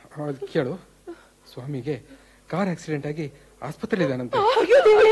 ಅದು ಕೇಳು ಸ್ವಾಮಿಗೆ ಕಾರ್ ಆಕ್ಸಿಡೆಂಟ್ ಆಗಿ ಆಸ್ಪತ್ರೆ ಇದ್ದಾನಂತೆ ಅಯ್ಯೋ ದೇವ್ರೇ.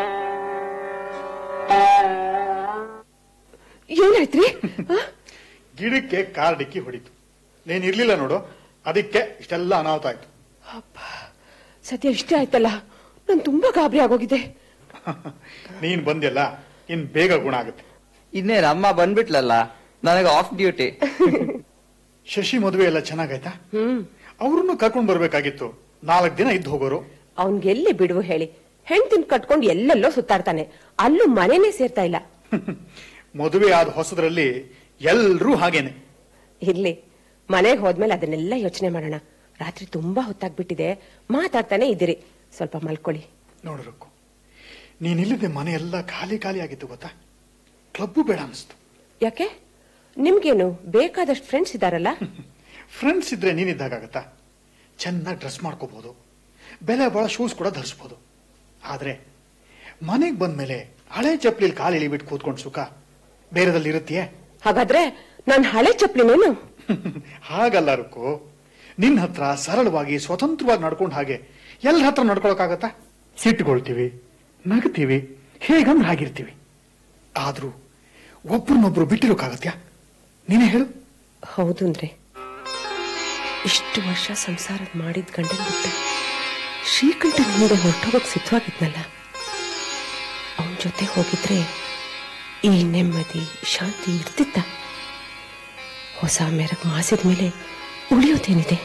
ಏನಾಯ್ತ್ರಿ ಆ? ಗಿಡಕ್ಕೆ ಕಾರ್ ಡಿಕ್ಕಿ ಹೊಡಿತು ನೀನ್ ಇರ್ಲಿಲ್ಲ ನೋಡು ಅದಕ್ಕೆ ಇಷ್ಟೆಲ್ಲ ಅನಾಹುತ ಆಯ್ತು ಅಪ್ಪ ಸದ್ಯ ಇಷ್ಟೇ ಆಯ್ತಲ್ಲ ನಾನು ತುಂಬಾ ಗಾಬರಿ ಆಗೋಗಿದೆ ನೀನ್ ಬಂದೆಲ್ಲ ಇನ್ ಬೇಗ ಗುಣ ಆಗುತ್ತೆ ಇನ್ನೇನ್ ಅಮ್ಮ ಬಂದ್ಬಿಟ್ಲಲ್ಲ ನನಗೆ ಆಫ್ ಡ್ಯೂಟಿ ಶಶಿ ಮದುವೆ ಎಲ್ಲ ಚೆನ್ನಾಗಾಯ್ತಾ ಹ್ಮ್ ಅವ್ರನ್ನು ಕರ್ಕೊಂಡ್ ಬರ್ಬೇಕಾಗಿತ್ತು ನಾಲ್ಕು ದಿನ ಇದ್ದು ಹೋಗೋರು ಅವನ್ಗೆಲ್ಲಿ ಬಿಡುವು ಹೇಳಿ ಹೆಂಡ್ತಿನ್ ಕಟ್ಕೊಂಡು ಎಲ್ಲೆಲ್ಲೋ ಸುತ್ತಾಡ್ತಾನೆ ಅಲ್ಲೂ ಮನೆನೇ ಸೇರ್ತಾ ಇಲ್ಲ ಮದುವೆ ಆದ ಹೊಸದ್ರಲ್ಲಿ ಎಲ್ರೂ ಹಾಗೇನೆ ಇರ್ಲಿ ಮನೆಗೆ ಹೋದ್ಮೇಲೆ ಅದನ್ನೆಲ್ಲ ಯೋಚನೆ ಮಾಡೋಣ ರಾತ್ರಿ ತುಂಬಾ ಹೊತ್ತಾಗ್ಬಿಟ್ಟಿದೆ ಮಾತಾಡ್ತಾನೆ ಇದ್ದೀರಿ ಸ್ವಲ್ಪ ಮಲ್ಕೊಳ್ಳಿ ನೋಡ್ರಕ್ಕು ನೀನಿಲ್ಲದೆ ಮನೆ ಎಲ್ಲ ಖಾಲಿ ಖಾಲಿ ಆಗಿತ್ತು ಗೊತ್ತಾ ಕ್ಲಬ್ಬು ಬೇಡ ಅನಿಸ್ತು ಯಾಕೆ ನಿಮ್ಗೇನು ಬೇಕಾದಷ್ಟು ಫ್ರೆಂಡ್ಸ್ ಇದಾರಲ್ಲ ಫ್ರೆಂಡ್ಸ್ ಇದ್ರೆ ನೀನಿದ್ದಾಗತ್ತಾ ಚೆನ್ನಾಗಿ ಡ್ರೆಸ್ ಮಾಡ್ಕೋಬಹುದು ಬೆಲೆ ಬಾಳ ಶೂಸ್ ಕೂಡ ಧರಿಸ್ಬೋದು ಆದ್ರೆ ಮನೆಗೆ ಬಂದ್ಮೇಲೆ ಹಳೆ ಚಪ್ಪಲಿ ಕಾಲು ಇಳಿಬಿಟ್ಟು ಕೂತ್ಕೊಂಡು ಸುಖ ಬೇರೆದಲ್ಲಿ ಇರುತ್ತೆಯೇ ಹಾಗಾದ್ರೆ ನಾನ್ ಹಳೆ ಚಪ್ಲಿನೇನು ಹಾಗಲ್ಲ ರುಕ್ಕು ನಿನ್ನ ಹತ್ರ ಸರಳವಾಗಿ ಸ್ವತಂತ್ರವಾಗಿ ನಡ್ಕೊಂಡು ಹಾಗೆ ಎಲ್ಲರ ಹತ್ರ ನಡ್ಕೊಳಕ್ಕಾಗತ್ತಾ ಸಿಟ್ಟುಕೊಳ್ತೀವಿ ನಗ್ತೀವಿ ಹೇಗಂದ್ರೆ ಹಾಗಿರ್ತೀವಿ ಆದ್ರೂ ಒಬ್ರನ್ನೊಬ್ರು ಬಿಟ್ಟಿರೋಕ್ಕಾಗತ್ಯಾ ನೀನೇ ಹೇಳು ಹೌದು ಅಂದ್ರೆ ಇಷ್ಟು ವರ್ಷ ಸಂಸಾರ ಮಾಡಿದ ಗಂಡನ್ ಬಿಟ್ಟು ಶ್ರೀಕಂಠನ ಮುಂದೆ ಹೊರಟೋಗಕ್ ಸಿದ್ಧವಾಗಿದ್ನಲ್ಲ ಅವನ ಜೊತೆ ಹೋಗಿದ್ರೆ ಈ ನೆಮ್ಮದಿ ಶಾಂತಿ ಇರ್ತಿತ್ತ ಹೊಸ ಮೆರಗ್ ಮಾಸಿದ ಮೇಲೆ ಉಳಿಯೋದೇನಿದೆ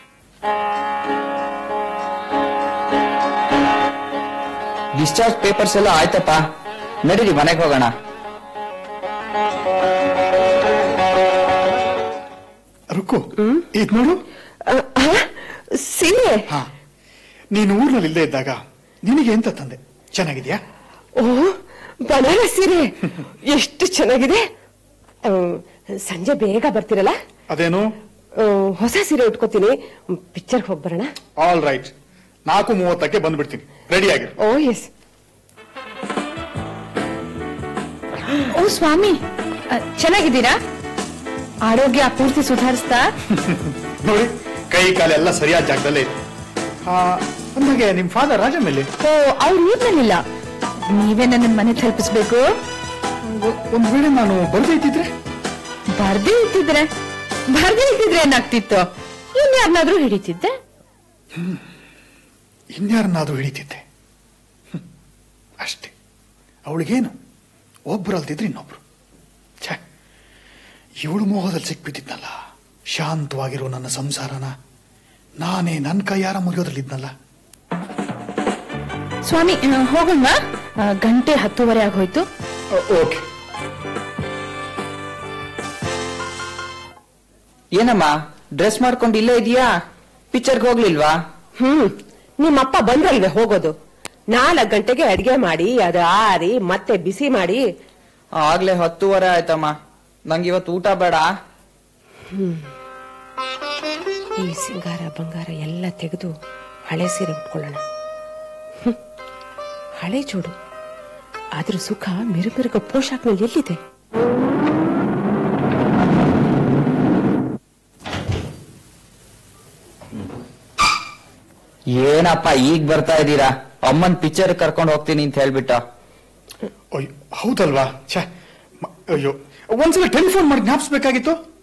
ಡಿಸ್ಚಾರ್ಜ್ ಪೇಪರ್ಸ್ ಎಲ್ಲ ಆಯ್ತಪ್ಪ ನಡೀರಿ ಮನೆಗೆ ಹೋಗೋಣ ರುಕ್ಕು ಇದ್ ನೋಡು ಆ, ಆ, ಸೀರೆ ಹಾ ನೀನು ಊರ್ನಲ್ಲಿ ಇಲ್ಲದೆ ಇದ್ದಾಗ ನಿನಗೆ ಎಂತ ತಂದೆ ಚೆನ್ನಾಗಿದ್ಯಾ ಓ ಬನಾರಸ್ ಸೀರೆ ಎಷ್ಟು ಚೆನ್ನಾಗಿದೆ ಆ, ಸಂಜೆ ಬೇಗ ಬರ್ತೀರಲ್ಲ ಅದೇನು ಆ, ಹೊಸ ಸೀರೆ ಉಟ್ಕೋತೀನಿ ಪಿಕ್ಚರ್ಗೆ ಹೋಗಿ ಬರೋಣ ಆಲ್ ರೈಟ್ ನಾಲ್ಕು ಮೂವತ್ತಕ್ಕೆ ಬಂದ್ಬಿಡ್ತೀನಿ ರೆಡಿ ಆಗಿರು ಓ ಎಸ್ ಓ ಸ್ವಾಮಿ ಅ, ಚೆನ್ನಾಗಿದ್ದೀರಾ ಆರೋಗ್ಯ ಪೂರ್ತಿ ಸುಧಾರಿಸ್ತಾ ನೋಡಿ ಕೈ ಕಾಲೆಲ್ಲ ಸರಿಯಾದ ಜಾಗದಲ್ಲೇ ಇದೆ ಆ, ಅಂದಾಗೆ ನಿಮ್ ಫಾದರ್ ರಾಜ ಮೇಲೆ ಓ ಅವ್ರು ಊರ್ನಲ್ಲಿಲ್ಲ ನೀವೇ ನನ್ನ ಮನೆ ತಲುಪಿಸ್ಬೇಕು ಒಂದ್ ವೇಳೆ ನಾನು ಬರ್ದೇ ಇದ್ದಿದ್ರೆ ಬರ್ದೇ ಇದ್ದಿದ್ರೆ ಬರ್ದೇ ಇದ್ದಿದ್ರೆ ಏನಾಗ್ತಿತ್ತು ಇನ್ಯಾರನ್ನಾದ್ರೂ ಹಿಡಿತಿದ್ದೆ ಇನ್ಯಾರನ್ನಾದ್ರೂ ಹಿಡಿತಿದ್ದೆ ಹ್ಮ್. ಅಷ್ಟೇ ಅವಳಿಗೇನು ಒಬ್ರು ಅಲ್ದಿದ್ರೆ ಇನ್ನೊಬ್ರು ಛೇ ಇವಳು ಮೋಹದಲ್ಲಿ ಸಿಕ್ಬಿದ್ದಿದ್ನಲ್ಲ ಶಾಂತವಾಗಿರೋ ನನ್ನ ಸಂಸಾರನ ನಾನೇ ನನ್ನ ಕೈಯಾರ ಮುರಿಯೋದ್ರಲ್ಲಿದ್ನಲ್ಲ ಸ್ವಾಮಿ ಆ, ಹೋಗೋಣ್ವಾ ಆ, ಗಂಟೆ ಹತ್ತುವರೆ ಆಗೋಯ್ತು ಓಕೆ ಏನಮ್ಮ ಡ್ರೆಸ್ ಮಾಡ್ಕೊಂಡು ಇಲ್ಲೇ ಇದೀಯಾ ಪಿಕ್ಚರ್ಗೆ ಹೋಗ್ಲಿಲ್ವಾ ಹ್ಮ್ ನಿಮ್ಮಪ್ಪ ಬಂದ್ರಲ್ವೇ ಹೋಗೋದು ನಾಲ್ಕು ಗಂಟೆಗೆ ಅಡ್ಗೆ ಮಾಡಿ ಅದು ಆರಿ ಮತ್ತೆ ಬಿಸಿ ಮಾಡಿ ಆಗ್ಲೇ ಹತ್ತುವರೆ ಆಯ್ತಮ್ಮ ನಂಗೆ ಇವತ್ತು ಊಟ ಬೇಡ ಈ ಸಿಂಗಾರ ಬಂಗಾರ ಎಲ್ಲ ತೆಗೆದು ಹಳೆ ಸೀರೆ ಉಟ್ಕೊಳ್ಳೋಣ ಹ್ಮ್. ಹಳೆ ಜೋಡು ಆದ್ರೂ ಸುಖ ಮಿರುಮಿರುಗ ಪೋಷಾಕ್ನಲ್ಲಿ ಎಲ್ಲಿದೆ ಏನಪ್ಪ ಈಗ ಬರ್ತಾ ಇದ್ದೀರಾ ಅಮ್ಮನ್ ಪಿಕ್ಚರ್ ಕರ್ಕೊಂಡು ಹೋಗ್ತೀನಿ ಅಂತ ಹೇಳ್ಬಿಟ್ಟ ಅಯ್ಯೋ ಹೌದಲ್ವಾ ಛೇ ಮ- ಅಯ್ಯೋ ಒಂದ್ಸಲ ಟೆಲಿಫೋನ್ ಮಾಡಿ ಜ್ಞಾಪಿಸ್ಬೇಕಾಗಿತ್ತು